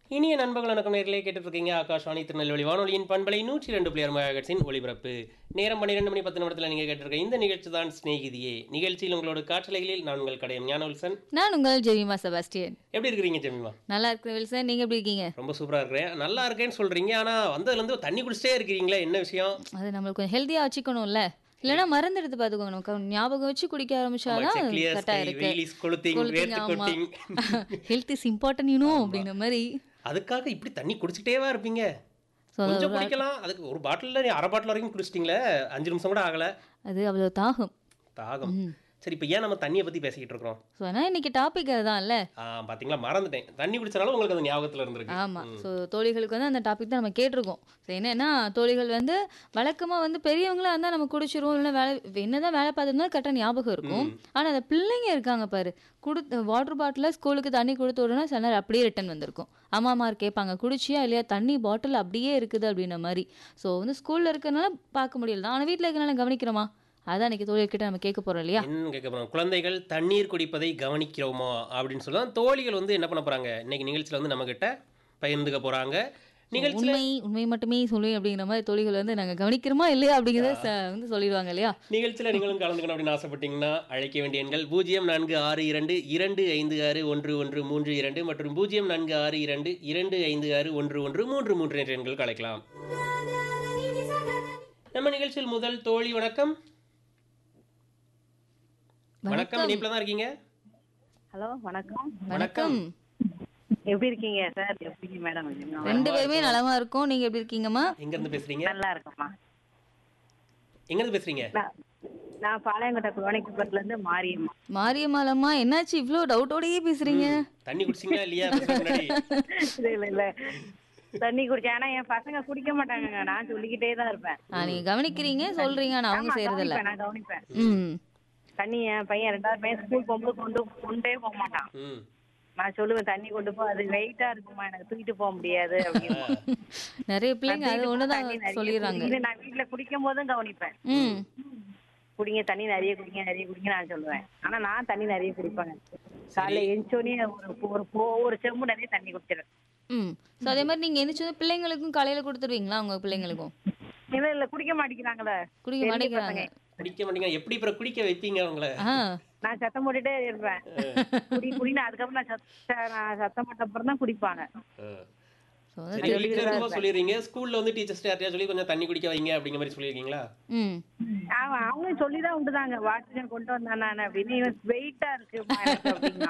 இனிய நண்பர்கள் வணக்கம் நேரிலே கேட்டுட்டு இருக்கீங்க ஆகாஷ்வாணி திருநெல்வேலி வானொலியின் பண்பலை நூற்றி ரெண்டு புள்ளி மெகாஹெர்ட்ஸின் ஒளிபரப்பு நேரம் பன்னிரெண்டு மணி பத்து நிமிடத்தில் நீங்கள் கேட்டிருக்க இந்த நிகழ்ச்சி தான் சிநேகிதியே நிகழ்ச்சியில் உங்களோட காற்றலைகளில் நான் உங்கள் கடையம் ஞான வில்சன் நான் உங்கள் ஜெமிமா செபாஸ்டியன் எப்படி இருக்கிறீங்க ஜெமிமா நல்லா இருக்கிற வில்சன் நீங்க எப்படி இருக்கீங்க ரொம்ப சூப்பராக இருக்கிறேன் நல்லா இருக்கேன்னு சொல்கிறீங்க ஆனால் வந்ததுலேருந்து தண்ணி குடிச்சிட்டே இருக்கிறீங்களே என்ன விஷயம் அது நம்மளுக்கு கொஞ்சம் ஹெல்த்தியா வச்சுக்கணும்ல இல்லைன்னா மருந்து எடுத்து பார்த்துக்கோங்க நமக்கு ஞாபகம் வச்சு குடிக்க ஆரம்பிச்சாதான் கிளியர் கரெக்டா ஸ்கை இருக்கு வெயில் இஸ் கொளுத்திங் வேர்த்து கொட்டிங் ஹெல்த் இஸ் இம்பார்ட்டன்ட் யூனோ அப்படிங்கிற மாதிரி அதுக்காக இப்படி தண்ணி குடிச்சிட்டேவா இருப்பீங்க So, அது கொஞ்சம் குடிக்கலாம் அதுக்கு ஒரு பாட்டிலில் அரை பாட்டில் வரைக்கும் குடிச்சிட்டிங்களே அஞ்சு நிமிஷம் கூட ஆகலை அது அவ்வளோ தாகம் தாகம் சரி இப்போ ஏன் நம்ம தண்ணியை பற்றி பேசிக்கிட்டு இருக்கிறோம் ஸோ ஆனால் இன்னைக்கு டாபிக் அதுதான்ல ஆ, பாத்தீங்களா மறந்துட்டேன் தண்ணி குடிச்சனால உங்களுக்கு அது ஞாபகத்துல இருந்திருக்கு ஆமா ஸோ தோழிகளுக்கு வந்து அந்த டாபிக் தான் நம்ம கேட்டிருக்கோம் ஸோ என்னன்னா தோழிகள் வந்து வழக்கமா வந்து பெரியவங்களா இருந்தால் நம்ம குடிச்சிருவோம் இல்லைன்னா வேலை என்னதான் வேலை பார்த்துருந்தாலும் கரெக்டாக ஞாபகம் இருக்கும் ஆனா அந்த பிள்ளைங்க இருக்காங்க பாரு கொடுத்த வாட்டர் பாட்டிலில் ஸ்கூலுக்கு தண்ணி கொடுத்து விடனா சில நேரம் அப்படியே ரிட்டன் வந்திருக்கும் அம்மா அம்மார் கேட்பாங்க குடிச்சியா இல்லையா தண்ணி பாட்டில் அப்படியே இருக்குது அப்படின்ற மாதிரி ஸோ வந்து ஸ்கூல்ல இருக்கறனால பார்க்க முடியல தான் ஆனால் வீட்டில் இருக்கனால கவனிக்கிறோமா அதான் இன்னைக்கு தோழிகிட்ட நம்ம கேட்க போறோம் இல்லையா என்ன கேட்க போறோம் குழந்தைகள் தண்ணீர் குடிப்பதை கவனிக்கிறோமா அப்படின்னு சொல்லலாம் தோழிகள் வந்து என்ன பண்ண போறாங்க இன்னைக்கு நிகழ்ச்சியில வந்து நம்ம கிட்ட பகிர்ந்துக்க போறாங்க நிகழ்ச்சியில உண்மை உண்மை மட்டுமே சொல்லி அப்படிங்கிற மாதிரி தோழிகள் வந்து நாங்க கவனிக்கிறோமா இல்லையா அப்படிங்கிறத ச- வந்து சொல்லிடுவாங்க இல்லையா நிகழ்ச்சியில நீங்களும் கலந்துக்கணும் அப்படின்னு ஆசைப்பட்டீங்கன்னா அழைக்க வேண்டிய எண்கள் பூஜ்ஜியம் நான்கு ஆறு இரண்டு இரண்டு ஐந்து ஆறு ஒன்று ஒன்று மூன்று இரண்டு மற்றும் பூஜ்ஜியம் நான்கு ஆறு இரண்டு இரண்டு ஐந்து ஆறு ஒன்று ஒன்று மூன்று மூன்று என்ற எண்களுக்கு அழைக்கலாம் நம்ம நிகழ்ச்சியில் முதல் தோழி வணக்கம் வணக்கம் இணைப்புல தான் இருக்கீங்க ஹலோ வணக்கம் வணக்கம் எப்படி இருக்கீங்க சார் எப்படி மேடம் ரெண்டு பேருமே நலமா இருக்கோம் நீங்க எப்படி இருக்கீங்கம்மா எங்க இருந்து பேசுறீங்க நல்லா இருக்கம்மா எங்க இருந்து பேசுறீங்க நான் நான் பாளையங்கோட்டை குரோனிக்கப்பட்டில இருந்து மாரியம்மா மாரியம்மாலம்மா என்னாச்சு இவ்ளோ டவுட்டோடயே பேசுறீங்க தண்ணி குடிச்சிங்களா இல்லையா பேசுறதுக்கு முன்னாடி இல்ல இல்ல இல்ல தண்ணி குடிச்சேன் ஆனா என் பசங்க குடிக்க மாட்டாங்க நான் சொல்லிக்கிட்டே தான் இருப்பேன் ஆ, நீங்க கவனிக்கிறீங்க சொல்றீங்க ஆனா அவங்க ஆமா, செய்யறது இல்ல கவனிப்பேன், நான் கவனிப்பேன் ம் தண்ணி என் பையன் ரெண்டாவது பையன் ஸ்கூல் போகும்போது கொண்டு கொண்டே போக மாட்டான் ம் நான் சொல்லுவேன் தண்ணி கொண்டு போ அது வெயிட்டா இருக்குமா எனக்கு தூக்கிட்டு போக முடியாது அப்படின்னு நிறைய பிள்ளைங்க அது ஒண்ணுதான் தண்ணி நிறைய சொல்லிடுறாங்க குடிங்க. நான் வீட்டுல குடிக்கும் போதும் கவனிப்பேன் ம் குடிங்க தண்ணி நிறைய குடிங்க நிறைய குடிங்க நான் சொல்லுவேன் ஆனா நான் தண்ணி நிறைய குடிப்பேங்க காலைல எஞ்சோனே ஒரு ஒரு போ- ஒரு செம்பு நிறைய தண்ணி குடிச்சிடுறேன் ம் ஸோ அதே மாதிரி நீங்க எந்திரிச்சு பிள்ளைங்களுக்கும் காலையில கொடுத்துருவீங்களா உங்க பிள்ளைங்களுக்கும் இல்ல இல்ல குடிக்க மாட்டேங்கிறாங்களே குடிக்க பெரிய மாட்டேங்கிறாங்க குடிக்க மாட்டீங்க எப்படி அப்புறம் குடிக்க வைப்பீங்க அவங்கள ஆ நான் சத்தம் போட்டுட்டே இருப்பேன் குடி குடின்னு அதுக்கப்புறம் நான் சத்த நான் சத்தம் போட்ட அப்புறம் தான் குடிப்பாங்க ஸோ வந்து சரி வீட்டுல இருக்கும்போது சொல்லிடுறீங்க ஸ்கூல்ல வந்து டீச்சர்ஸ் யார்ட்டையா சொல்லி கொஞ்சம் தண்ணி குடிக்க வைங்க அப்படிங்கிற மாதிரி சொல்லியிருக்கீங்களா ம் அவன் அவங்களும் சொல்லிதான் விட்டுதாங்க வாட்டர் கொண்டு வந்தான் நான் அப்படின்னு வெயிட்டா இருக்கு எனக்கு அப்படின்னா